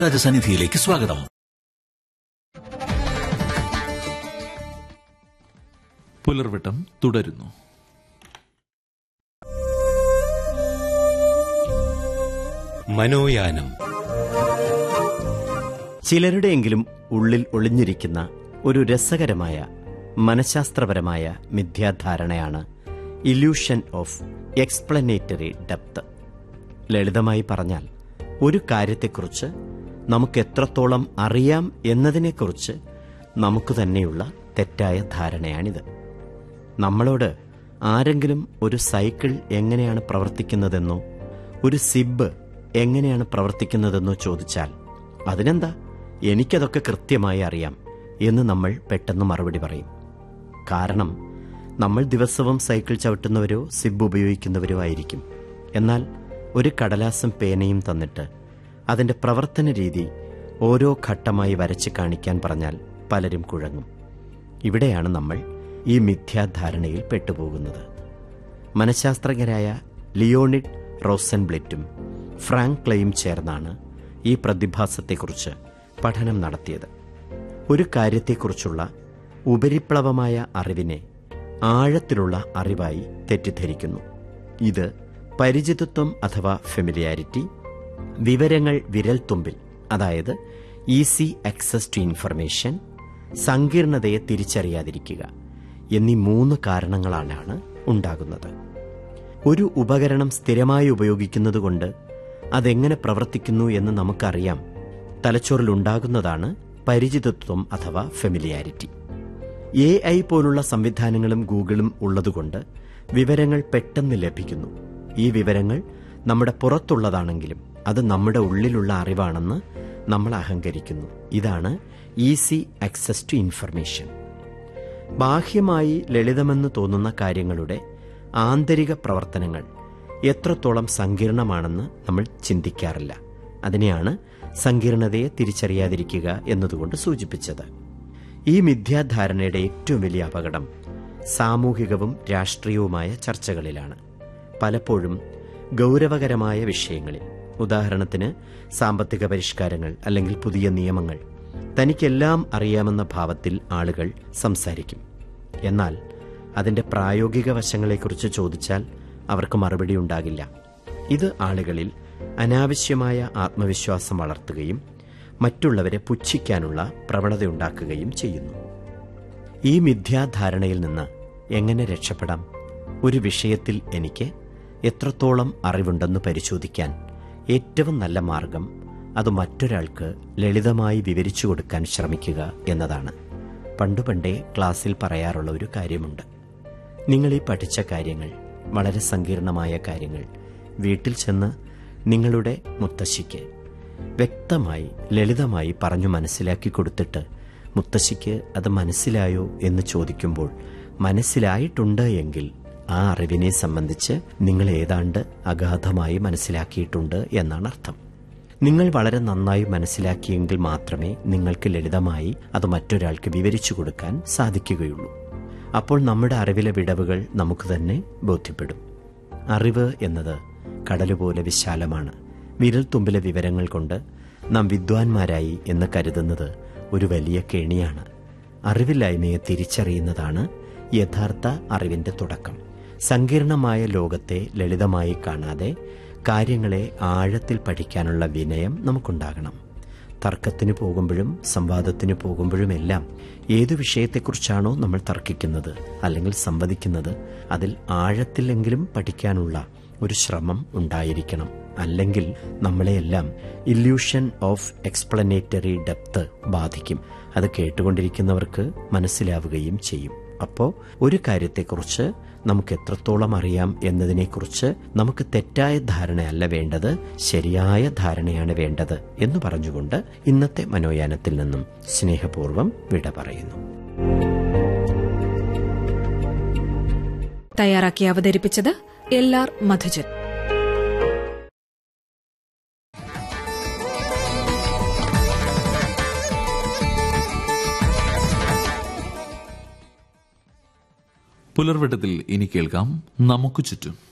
രാജസന്നിധിയിലേക്ക് സ്വാഗതം പുലർവട്ടം തുടരുന്നു മനോയാനം ചിലരുടെയെങ്കിലും ഉള്ളിൽ ഒളിഞ്ഞിരിക്കുന്ന ഒരു രസകരമായ മനഃശാസ്ത്രപരമായ മിഥ്യാധാരണയാണ് ഇല്യൂഷൻ ഓഫ് എക്സ്പ്ലനേറ്ററി ഡെപ്ത് ലളിതമായി പറഞ്ഞാൽ ഒരു കാര്യത്തെക്കുറിച്ച് നമുക്ക് എത്രത്തോളം അറിയാം എന്നതിനെക്കുറിച്ച് നമുക്ക് തന്നെയുള്ള തെറ്റായ ധാരണയാണിത് നമ്മളോട് ആരെങ്കിലും ഒരു സൈക്കിൾ എങ്ങനെയാണ് പ്രവർത്തിക്കുന്നതെന്നോ ഒരു സിബ് എങ്ങനെയാണ് പ്രവർത്തിക്കുന്നതെന്നോ ചോദിച്ചാൽ അതിനെന്താ എനിക്കതൊക്കെ കൃത്യമായി അറിയാം എന്ന് നമ്മൾ പെട്ടെന്ന് മറുപടി പറയും കാരണം നമ്മൾ ദിവസവും സൈക്കിൾ ചവിട്ടുന്നവരോ സിബ് ഉപയോഗിക്കുന്നവരോ ആയിരിക്കും എന്നാൽ ഒരു കടലാസും പേനയും തന്നിട്ട് അതിന്റെ പ്രവർത്തന രീതി ഓരോ ഘട്ടമായി വരച്ച് കാണിക്കാൻ പറഞ്ഞാൽ പലരും കുഴങ്ങും ഇവിടെയാണ് നമ്മൾ ഈ മിഥ്യാധാരണയിൽ പെട്ടുപോകുന്നത് മനഃശാസ്ത്രജ്ഞരായ ലിയോണിഡ് റോസൻബ്ലിറ്റും ഫ്രാങ്ക് ക്ലെയും ചേർന്നാണ് ഈ പ്രതിഭാസത്തെക്കുറിച്ച് പഠനം നടത്തിയത് ഒരു കാര്യത്തെക്കുറിച്ചുള്ള ഉപരിപ്ലവമായ അറിവിനെ ആഴത്തിലുള്ള അറിവായി തെറ്റിദ്ധരിക്കുന്നു ഇത് പരിചിതത്വം അഥവാ ഫെമിലിയാരിറ്റി വിവരങ്ങൾ വിരൽത്തുമ്പിൽ അതായത് ഈസി ആക്സസ് ടു ഇൻഫർമേഷൻ സങ്കീർണതയെ തിരിച്ചറിയാതിരിക്കുക എന്നീ മൂന്ന് കാരണങ്ങളാണ് ഉണ്ടാകുന്നത് ഒരു ഉപകരണം സ്ഥിരമായി ഉപയോഗിക്കുന്നതുകൊണ്ട് അതെങ്ങനെ പ്രവർത്തിക്കുന്നു എന്ന് നമുക്കറിയാം തലച്ചോറിൽ ഉണ്ടാകുന്നതാണ് പരിചിതത്വം അഥവാ ഫെമിലിയാരിറ്റി എ ഐ പോലുള്ള സംവിധാനങ്ങളും ഗൂഗിളും ഉള്ളതുകൊണ്ട് വിവരങ്ങൾ പെട്ടെന്ന് ലഭിക്കുന്നു ഈ വിവരങ്ങൾ നമ്മുടെ പുറത്തുള്ളതാണെങ്കിലും അത് നമ്മുടെ ഉള്ളിലുള്ള അറിവാണെന്ന് നമ്മൾ അഹങ്കരിക്കുന്നു ഇതാണ് ഈസി ആക്സസ് ടു ഇൻഫർമേഷൻ ബാഹ്യമായി ലളിതമെന്ന് തോന്നുന്ന കാര്യങ്ങളുടെ ആന്തരിക പ്രവർത്തനങ്ങൾ എത്രത്തോളം സങ്കീർണമാണെന്ന് നമ്മൾ ചിന്തിക്കാറില്ല അതിനെയാണ് സങ്കീർണതയെ തിരിച്ചറിയാതിരിക്കുക എന്നതുകൊണ്ട് സൂചിപ്പിച്ചത് ഈ മിഥ്യാധാരണയുടെ ഏറ്റവും വലിയ അപകടം സാമൂഹികവും രാഷ്ട്രീയവുമായ ചർച്ചകളിലാണ് പലപ്പോഴും ഗൗരവകരമായ വിഷയങ്ങളിൽ ഉദാഹരണത്തിന് സാമ്പത്തിക പരിഷ്കാരങ്ങൾ അല്ലെങ്കിൽ പുതിയ നിയമങ്ങൾ തനിക്കെല്ലാം അറിയാമെന്ന ഭാവത്തിൽ ആളുകൾ സംസാരിക്കും എന്നാൽ അതിന്റെ പ്രായോഗിക വശങ്ങളെക്കുറിച്ച് ചോദിച്ചാൽ അവർക്ക് മറുപടി ഉണ്ടാകില്ല ഇത് ആളുകളിൽ അനാവശ്യമായ ആത്മവിശ്വാസം വളർത്തുകയും മറ്റുള്ളവരെ പുച്ഛിക്കാനുള്ള പ്രവണതയുണ്ടാക്കുകയും ചെയ്യുന്നു ഈ മിഥ്യാധാരണയിൽ നിന്ന് എങ്ങനെ രക്ഷപ്പെടാം ഒരു വിഷയത്തിൽ എനിക്ക് എത്രത്തോളം അറിവുണ്ടെന്ന് പരിശോധിക്കാൻ ഏറ്റവും നല്ല മാർഗം അത് മറ്റൊരാൾക്ക് ലളിതമായി വിവരിച്ചു കൊടുക്കാൻ ശ്രമിക്കുക എന്നതാണ് പണ്ടുപണ്ടേ ക്ലാസ്സിൽ പറയാറുള്ള ഒരു കാര്യമുണ്ട് നിങ്ങൾ ഈ പഠിച്ച കാര്യങ്ങൾ വളരെ സങ്കീർണമായ കാര്യങ്ങൾ വീട്ടിൽ ചെന്ന് നിങ്ങളുടെ മുത്തശ്ശിക്ക് വ്യക്തമായി ലളിതമായി പറഞ്ഞു മനസ്സിലാക്കി കൊടുത്തിട്ട് മുത്തശ്ശിക്ക് അത് മനസ്സിലായോ എന്ന് ചോദിക്കുമ്പോൾ മനസ്സിലായിട്ടുണ്ട് എങ്കിൽ ആ അറിവിനെ സംബന്ധിച്ച് നിങ്ങൾ ഏതാണ്ട് അഗാധമായി മനസ്സിലാക്കിയിട്ടുണ്ട് എന്നാണ് അർത്ഥം നിങ്ങൾ വളരെ നന്നായി മനസ്സിലാക്കിയെങ്കിൽ മാത്രമേ നിങ്ങൾക്ക് ലളിതമായി അത് മറ്റൊരാൾക്ക് വിവരിച്ചു കൊടുക്കാൻ സാധിക്കുകയുള്ളൂ അപ്പോൾ നമ്മുടെ അറിവിലെ വിടവുകൾ നമുക്ക് തന്നെ ബോധ്യപ്പെടും അറിവ് എന്നത് കടലുപോലെ വിശാലമാണ് വിരൽത്തുമ്പിലെ വിവരങ്ങൾ കൊണ്ട് നാം വിദ്വാൻമാരായി എന്ന് കരുതുന്നത് ഒരു വലിയ കെണിയാണ് അറിവില്ലായ്മയെ തിരിച്ചറിയുന്നതാണ് യഥാർത്ഥ അറിവിന്റെ തുടക്കം സങ്കീർണമായ ലോകത്തെ ലളിതമായി കാണാതെ കാര്യങ്ങളെ ആഴത്തിൽ പഠിക്കാനുള്ള വിനയം നമുക്കുണ്ടാകണം തർക്കത്തിന് പോകുമ്പോഴും സംവാദത്തിന് പോകുമ്പോഴുമെല്ലാം ഏതു വിഷയത്തെക്കുറിച്ചാണോ നമ്മൾ തർക്കിക്കുന്നത് അല്ലെങ്കിൽ സംവദിക്കുന്നത് അതിൽ ആഴത്തിലെങ്കിലും പഠിക്കാനുള്ള ഒരു ശ്രമം ഉണ്ടായിരിക്കണം അല്ലെങ്കിൽ നമ്മളെയെല്ലാം ഇല്യൂഷൻ ഓഫ് എക്സ്പ്ലനേറ്ററി ഡെപ്ത് ബാധിക്കും അത് കേട്ടുകൊണ്ടിരിക്കുന്നവർക്ക് മനസ്സിലാവുകയും ചെയ്യും അപ്പോൾ ഒരു കാര്യത്തെക്കുറിച്ച് നമുക്ക് എത്രത്തോളം അറിയാം എന്നതിനെക്കുറിച്ച് നമുക്ക് തെറ്റായ ധാരണയല്ല വേണ്ടത് ശരിയായ ധാരണയാണ് വേണ്ടത് എന്ന് പറഞ്ഞുകൊണ്ട് ഇന്നത്തെ മനോയാനത്തിൽ നിന്നും സ്നേഹപൂർവ്വം വിട പറയുന്നു തയ്യാറാക്കി അവതരിപ്പിച്ചത് എൽ ആർ മധുജൻ പുലർവട്ടത്തിൽ ഇനി കേൾക്കാം നമുക്ക് ചുറ്റും